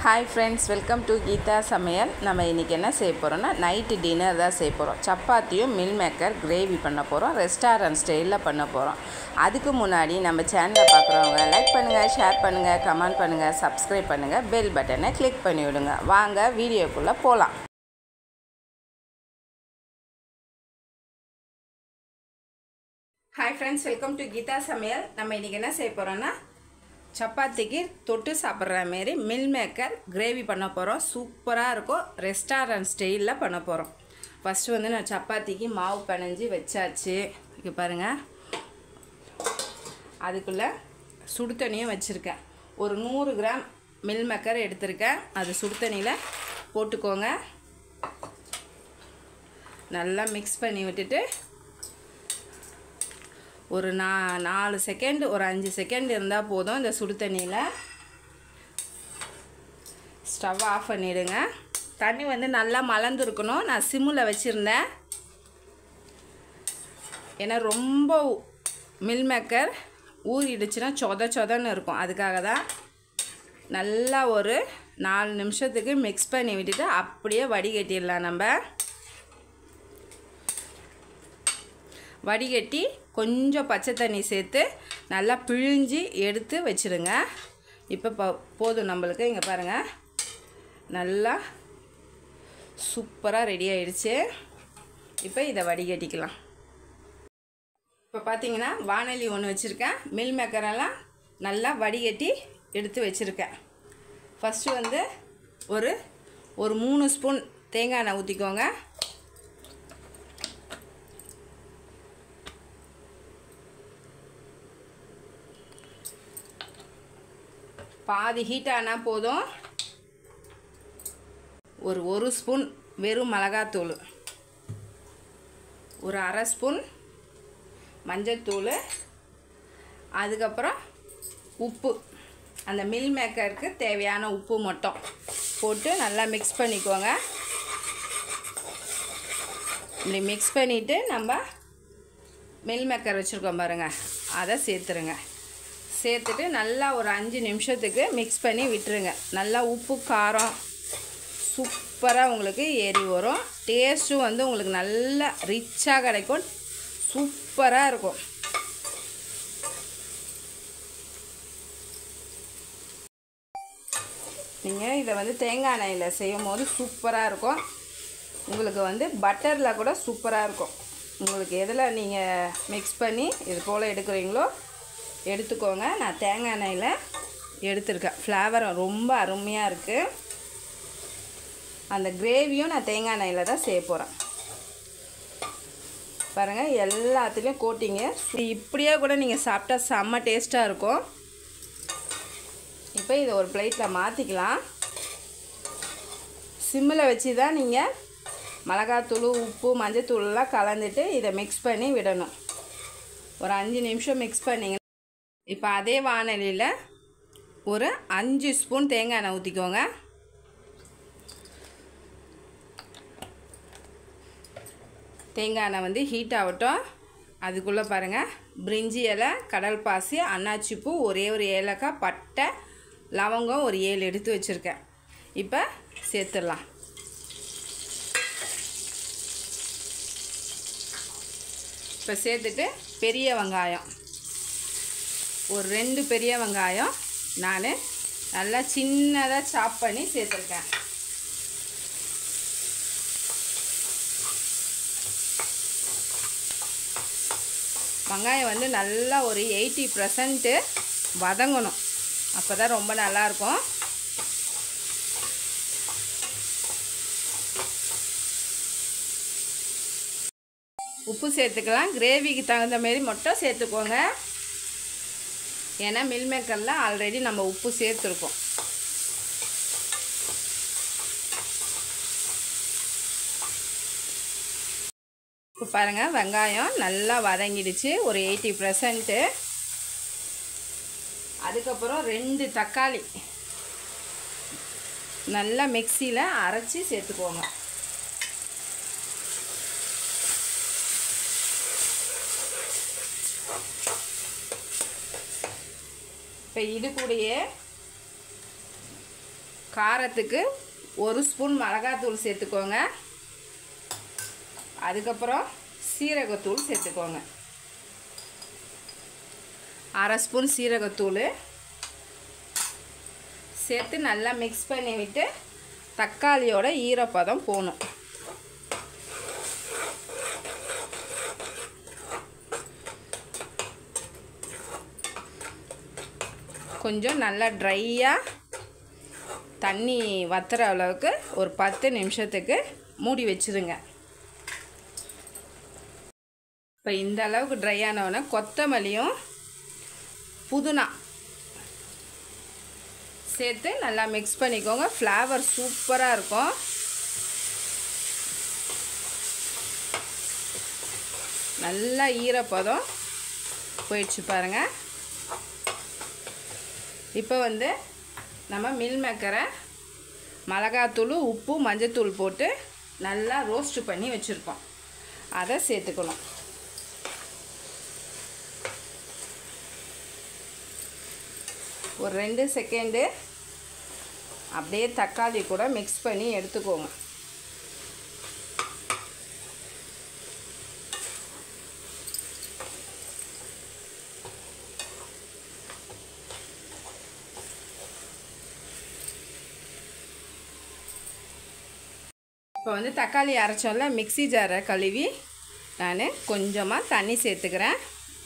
hi friends welcome to Geetha Samayal நம்ம இன்றைக்கி என்ன செய்ய போகிறோம்னா நைட்டு டின்னர் தான் செய்ய போகிறோம் சப்பாத்தியும் மில் மேக்கர் கிரேவி பண்ண போகிறோம் ரெஸ்டாரண்ட் ஸ்டைலில் பண்ண போகிறோம் அதுக்கு முன்னாடி நம்ம சேனலை பார்க்குறவங்க லைக் பண்ணுங்கள் ஷேர் பண்ணுங்கள் கமெண்ட் பண்ணுங்கள் சப்ஸ்கிரைப் பண்ணுங்கள் பெல் பட்டனை கிளிக் பண்ணி விடுங்க வாங்க வீடியோக்குள்ளே போகலாம் hi friends welcome to Geetha Samayal நம்ம இன்றைக்கி என்ன செய்ய போகிறோன்னா சப்பாத்திக்கு தொட்டு சாப்பிட்ற மாரி மில் மேக்கர் கிரேவி பண்ண போகிறோம் சூப்பராக இருக்கும் ரெஸ்டாரண்ட் ஸ்டைலில் பண்ண போகிறோம் ஃபஸ்ட்டு வந்து நான் சப்பாத்திக்கு மாவு பிணைஞ்சி வச்சாச்சு இங்கே பாருங்கள் அதுக்குள்ளே சுடு தண்ணியும் வச்சுருக்கேன் ஒரு நூறு கிராம் மில் மேக்கர் எடுத்திருக்கேன் அது சுடு தண்ணியில் போட்டுக்கோங்க நல்லா மிக்ஸ் பண்ணி விட்டுட்டு ஒரு நா நாலு செகண்ட் ஒரு அஞ்சு செகண்ட் இருந்தால் போதும் இந்த சுடு தண்ணியில் ஸ்டவ் ஆஃப் பண்ணிவிடுங்க தண்ணி வந்து நல்லா மலர்ந்துருக்கணும் நான் சிம்மில் வச்சுருந்தேன் ஏன்னா ரொம்ப மில் மேக்கர் ஊறிடுச்சுன்னா சொத சொதன்னு இருக்கும் அதுக்காக தான் நல்லா ஒரு நாலு நிமிஷத்துக்கு மிக்ஸ் பண்ணி விட்டுட்டு அப்படியே வடிகட்டிடலாம் நம்ம வடிகட்டி கொஞ்சம் பச்சை தண்ணி சேர்த்து நல்லா பிழிஞ்சி எடுத்து வச்சுருங்க இப்போ ப போதும் நம்மளுக்கு இங்கே பாருங்கள் நல்லா சூப்பராக ரெடி ஆயிடுச்சு இப்போ இதை வடிகட்டிக்கலாம் இப்போ பார்த்தீங்கன்னா வானொலி ஒன்று வச்சுருக்கேன் மில் மேக்கரெல்லாம் நல்லா வடிகட்டி எடுத்து வச்சுருக்கேன் ஃபஸ்ட்டு வந்து ஒரு ஒரு மூணு ஸ்பூன் தேங்காய் எண்ணெய் ஊற்றிக்கோங்க பாதி ஹீட் ஆனால் போதும் ஒரு ஒரு ஸ்பூன் வெறும் மிளகாத்தூள் ஒரு அரை ஸ்பூன் மஞ்சத்தூள் அதுக்கப்புறம் உப்பு அந்த மில் மேக்கருக்கு தேவையான உப்பு மட்டும் போட்டு நல்லா மிக்ஸ் பண்ணிக்கோங்க இப்படி மிக்ஸ் பண்ணிவிட்டு நம்ம மில் மேக்கர் வச்சுருக்கோம் பாருங்கள் அதை சேர்த்துருங்க சேர்த்துட்டு நல்லா ஒரு அஞ்சு நிமிஷத்துக்கு மிக்ஸ் பண்ணி விட்டுருங்க நல்லா உப்பு காரம் சூப்பராக உங்களுக்கு ஏறி வரும் டேஸ்ட்டும் வந்து உங்களுக்கு நல்லா ரிச்சாக கிடைக்கும் சூப்பராக இருக்கும் நீங்கள் இதை வந்து தேங்காய் எண்ணெயில் செய்யும் போது சூப்பராக இருக்கும் உங்களுக்கு வந்து பட்டரில் கூட சூப்பராக இருக்கும் உங்களுக்கு எதில் நீங்கள் மிக்ஸ் பண்ணி இது போல் எடுக்கிறீங்களோ எடுத்துக்கோங்க நான் தேங்காய் எண்ணெயில் எடுத்திருக்கேன் ஃப்ளேவர் ரொம்ப அருமையாக இருக்குது அந்த கிரேவியும் நான் தேங்காய் எண்ணெயில் தான் செய்ய போகிறேன் பாருங்கள் எல்லாத்துலேயும் கோட்டிங்க இப்படியே கூட நீங்கள் சாப்பிட்டா செம்ம டேஸ்ட்டாக இருக்கும் இப்போ இதை ஒரு பிளேட்டில் மாற்றிக்கலாம் சிம்மில் வச்சு தான் நீங்கள் மிளகாத்தூள் உப்பு மஞ்சத்தூள்லாம் கலந்துட்டு இதை மிக்ஸ் பண்ணி விடணும் ஒரு அஞ்சு நிமிஷம் மிக்ஸ் பண்ணிங்க இப்போ அதே வானலியில் ஒரு அஞ்சு ஸ்பூன் தேங்காய் எண்ணெய் ஊற்றிக்கோங்க தேங்காய் எண்ணெய் வந்து ஹீட் ஆகட்டும் அதுக்குள்ளே பாருங்கள் பிரிஞ்சி இலை கடல் பாசி அன்னாச்சிப்பூ ஒரே ஒரு ஏலக்காய் பட்டை லவங்கம் ஒரு ஏழு எடுத்து வச்சுருக்கேன் இப்போ சேர்த்துடலாம் இப்போ சேர்த்துட்டு பெரிய வெங்காயம் ஒரு ரெண்டு பெரிய வெங்காயம் நான் நல்லா சின்னதாக சாப் பண்ணி சேர்த்துருக்கேன் வெங்காயம் வந்து நல்லா ஒரு எயிட்டி பர்சன்ட்டு வதங்கணும் அப்போ தான் ரொம்ப நல்லாயிருக்கும் உப்பு சேர்த்துக்கலாம் கிரேவிக்கு தகுந்த மாரி மட்டும் சேர்த்துக்கோங்க ஏன்னா மில் மேக்கரில் ஆல்ரெடி நம்ம உப்பு சேர்த்துருக்கோம் இப்போ பாருங்கள் வெங்காயம் நல்லா வதங்கிடுச்சு ஒரு எயிட்டி பர்சன்ட்டு அதுக்கப்புறம் ரெண்டு தக்காளி நல்லா மிக்சியில் அரைச்சி சேர்த்துக்கோங்க இப்போ இது கூடயே காரத்துக்கு ஒரு ஸ்பூன் மிளகாத்தூள் சேர்த்துக்கோங்க அதுக்கப்புறம் சீரகத்தூள் சேர்த்துக்கோங்க அரை ஸ்பூன் சீரகத்தூள் சேர்த்து நல்லா மிக்ஸ் பண்ணி விட்டு தக்காளியோட ஈரப்பதம் போகணும் கொஞ்சம் நல்லா ட்ரையாக தண்ணி வத்துற அளவுக்கு ஒரு பத்து நிமிஷத்துக்கு மூடி வச்சுருங்க இப்போ இந்த அளவுக்கு ட்ரை ஆனவுடனே கொத்தமல்லியும் புதினா சேர்த்து நல்லா மிக்ஸ் பண்ணிக்கோங்க ஃப்ளேவர் சூப்பராக இருக்கும் நல்லா ஈரப்பதம் போயிடுச்சு பாருங்கள் இப்போ வந்து நம்ம மில் மேக்கரை மிளகாத்தூள் உப்பு மஞ்சத்தூள் போட்டு நல்லா ரோஸ்ட் பண்ணி வச்சுருக்கோம் அதை சேர்த்துக்கணும் ஒரு ரெண்டு செகண்டு அப்படியே தக்காளி கூட மிக்ஸ் பண்ணி எடுத்துக்கோங்க இப்போ வந்து தக்காளி அரைச்சோம்ல மிக்ஸி ஜாரை கழுவி நான் கொஞ்சமாக தண்ணி சேர்த்துக்கிறேன்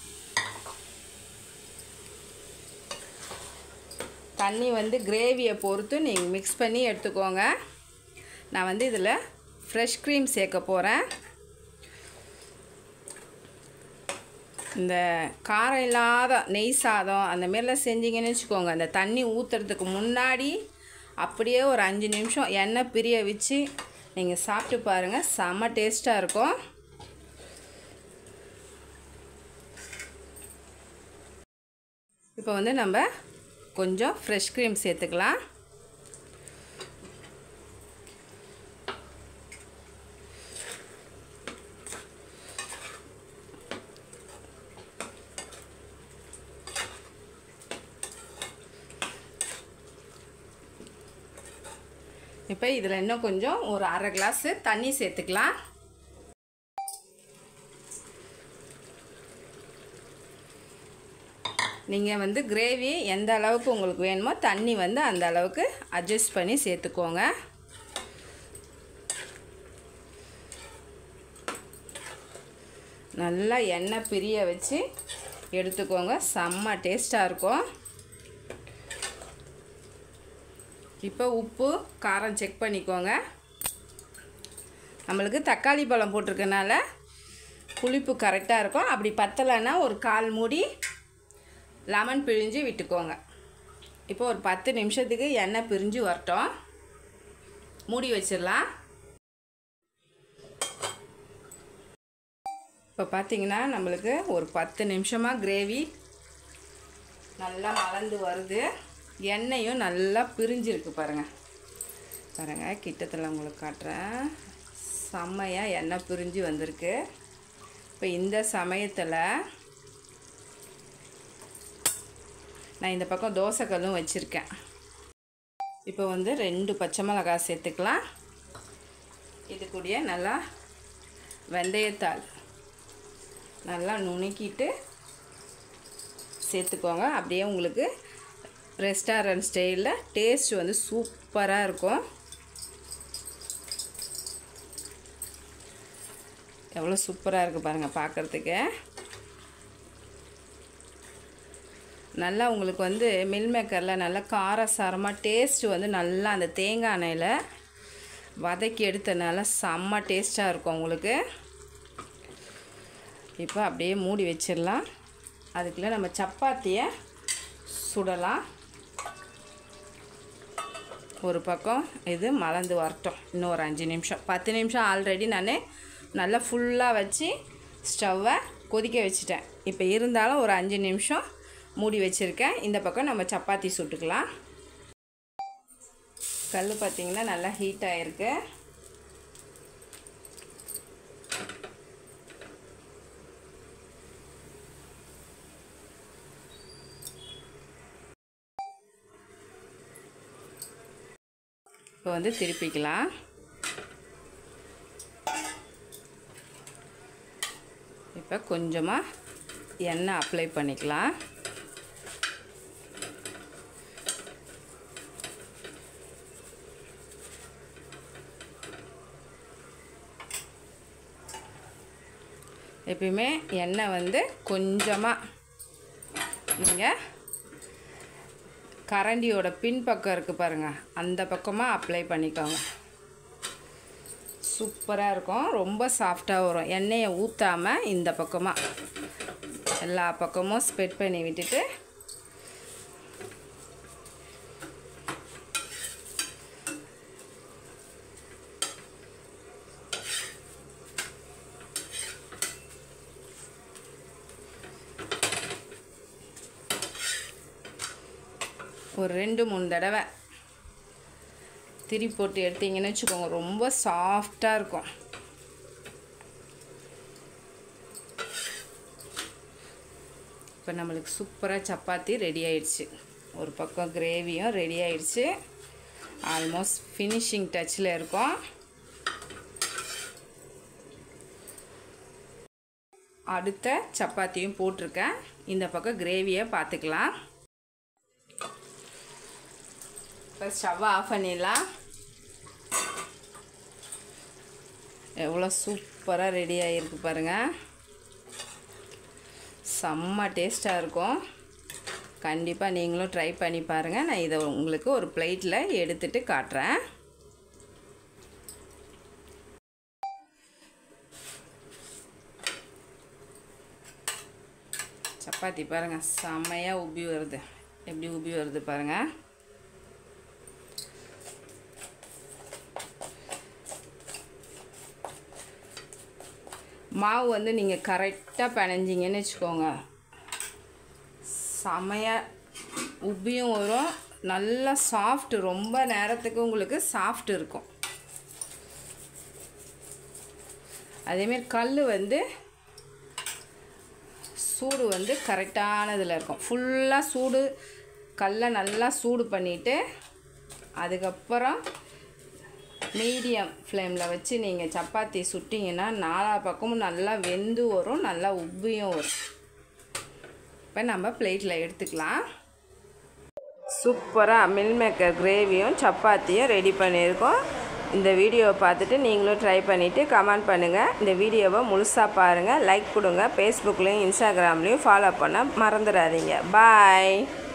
தண்ணி வந்து கிரேவியை பொறுத்து நீங்கள் மிக்ஸ் பண்ணி எடுத்துக்கோங்க நான் வந்து இதில் ஃப்ரெஷ் க்ரீம் சேர்க்க போகிறேன் இந்த காரம் இல்லாத நெய் சாதம் அந்த மாரிலாம் செஞ்சீங்கன்னு வச்சுக்கோங்க அந்த தண்ணி ஊற்றுறதுக்கு முன்னாடி அப்படியே ஒரு அஞ்சு நிமிஷம் எண்ணெய் பிரிய வச்சு நீங்கள் சாப்பிட்டு பாருங்கள் செம்ம டேஸ்ட்டாக இருக்கும் இப்போ வந்து நம்ம கொஞ்சம் ஃப்ரெஷ் க்ரீம் சேர்த்துக்கலாம் இப்போ இதில் இன்னும் கொஞ்சம் ஒரு அரை கிளாஸு தண்ணி சேர்த்துக்கலாம் நீங்கள் வந்து கிரேவி எந்த அளவுக்கு உங்களுக்கு வேணுமோ தண்ணி வந்து அந்த அளவுக்கு அட்ஜஸ்ட் பண்ணி சேர்த்துக்கோங்க நல்லா எண்ணெய் பிரிய வச்சு எடுத்துக்கோங்க செம்ம டேஸ்ட்டாக இருக்கும் இப்போ உப்பு காரம் செக் பண்ணிக்கோங்க நம்மளுக்கு தக்காளி பழம் போட்டிருக்கனால புளிப்பு கரெக்டாக இருக்கும் அப்படி பத்தலைன்னா ஒரு கால் மூடி லெமன் பிழிஞ்சு விட்டுக்கோங்க இப்போ ஒரு பத்து நிமிஷத்துக்கு எண்ணெய் பிரிஞ்சு வரட்டும் மூடி வச்சிடலாம் இப்போ பார்த்தீங்கன்னா நம்மளுக்கு ஒரு பத்து நிமிஷமாக கிரேவி நல்லா மலர்ந்து வருது எண்ணெயும் நல்லா பிரிஞ்சிருக்கு பாருங்கள் பாருங்கள் கிட்டத்தில் உங்களுக்கு காட்டுறேன் செம்மையாக எண்ணெய் பிரிஞ்சு வந்திருக்கு இப்போ இந்த சமயத்தில் நான் இந்த பக்கம் தோசைக்கல்லும் வச்சுருக்கேன் இப்போ வந்து ரெண்டு பச்சை மிளகாய் சேர்த்துக்கலாம் இது கூடயே நல்லா வெந்தயத்தாள் நல்லா நுணுக்கிட்டு சேர்த்துக்கோங்க அப்படியே உங்களுக்கு ரெஸ்டாரண்ட் ஸ்டைலில் டேஸ்ட் வந்து சூப்பராக இருக்கும் எவ்வளோ சூப்பராக இருக்குது பாருங்கள் பார்க்குறதுக்கு நல்லா உங்களுக்கு வந்து மில் மேக்கரில் நல்லா காரசாரமாக டேஸ்ட்டு வந்து நல்லா அந்த தேங்காய் எண்ணெயில் வதக்கி எடுத்தனால செம்ம டேஸ்ட்டாக இருக்கும் உங்களுக்கு இப்போ அப்படியே மூடி வச்சிடலாம் அதுக்குள்ளே நம்ம சப்பாத்தியை சுடலாம் ஒரு பக்கம் இது மலர்ந்து வரட்டும் இன்னும் ஒரு அஞ்சு நிமிஷம் பத்து நிமிஷம் ஆல்ரெடி நான் நல்லா ஃபுல்லாக வச்சு ஸ்டவ்வை கொதிக்க வச்சுட்டேன் இப்போ இருந்தாலும் ஒரு அஞ்சு நிமிஷம் மூடி வச்சுருக்கேன் இந்த பக்கம் நம்ம சப்பாத்தி சுட்டுக்கலாம் கல் பார்த்திங்கன்னா நல்லா ஹீட் ஆகிருக்கு இப்போ வந்து திருப்பிக்கலாம் இப்போ கொஞ்சமாக எண்ணெய் அப்ளை பண்ணிக்கலாம் எப்பயுமே எண்ணெய் வந்து கொஞ்சமாக நீங்கள் கரண்டியோட பின்பக்கம் இருக்குது பாருங்கள் அந்த பக்கமாக அப்ளை பண்ணிக்கோங்க சூப்பராக இருக்கும் ரொம்ப சாஃப்டாக வரும் எண்ணெயை ஊற்றாமல் இந்த பக்கமாக எல்லா பக்கமும் ஸ்ப்ரெட் பண்ணி விட்டுட்டு ஒரு ரெண்டு மூணு தடவை திரி போட்டு எடுத்தீங்கன்னு வச்சுக்கோங்க ரொம்ப சாஃப்டாக இருக்கும் இப்போ நம்மளுக்கு சூப்பராக சப்பாத்தி ரெடி ஆயிடுச்சு ஒரு பக்கம் கிரேவியும் ரெடி ஆயிடுச்சு ஆல்மோஸ்ட் ஃபினிஷிங் டச்சில் இருக்கும் அடுத்த சப்பாத்தியும் போட்டிருக்கேன் இந்த பக்கம் கிரேவியை பார்த்துக்கலாம் இப்போ ஸ்டவ்வை ஆஃப் பண்ணிடலாம் எவ்வளோ சூப்பராக ரெடி ஆகிருக்கு பாருங்கள் செம்ம டேஸ்ட்டாக இருக்கும் கண்டிப்பாக நீங்களும் ட்ரை பண்ணி பாருங்கள் நான் இதை உங்களுக்கு ஒரு பிளேட்டில் எடுத்துகிட்டு காட்டுறேன் சப்பாத்தி பாருங்கள் செம்மையாக உப்பி வருது எப்படி உப்பி வருது பாருங்கள் மாவு வந்து நீங்கள் கரெக்டாக பிணைஞ்சிங்கன்னு வச்சுக்கோங்க செமையாக உப்பியும் வரும் நல்லா சாஃப்ட் ரொம்ப நேரத்துக்கு உங்களுக்கு சாஃப்ட் இருக்கும் அதேமாரி கல் வந்து சூடு வந்து கரெக்டானதில் இருக்கும் ஃபுல்லாக சூடு கல்லை நல்லா சூடு பண்ணிவிட்டு அதுக்கப்புறம் மீடியம் ஃப்ளேமில் வச்சு நீங்கள் சப்பாத்தி சுட்டிங்கன்னா நாலா பக்கமும் நல்லா வெந்து வரும் நல்லா உப்பியும் வரும் இப்போ நம்ம பிளேட்டில் எடுத்துக்கலாம் சூப்பராக மில் மேக்கர் கிரேவியும் சப்பாத்தியும் ரெடி பண்ணியிருக்கோம் இந்த வீடியோவை பார்த்துட்டு நீங்களும் ட்ரை பண்ணிவிட்டு கமெண்ட் பண்ணுங்கள் இந்த வீடியோவை முழுசாக பாருங்கள் லைக் கொடுங்க ஃபேஸ்புக்லேயும் இன்ஸ்டாகிராம்லேயும் ஃபாலோ பண்ண மறந்துடாதீங்க பாய்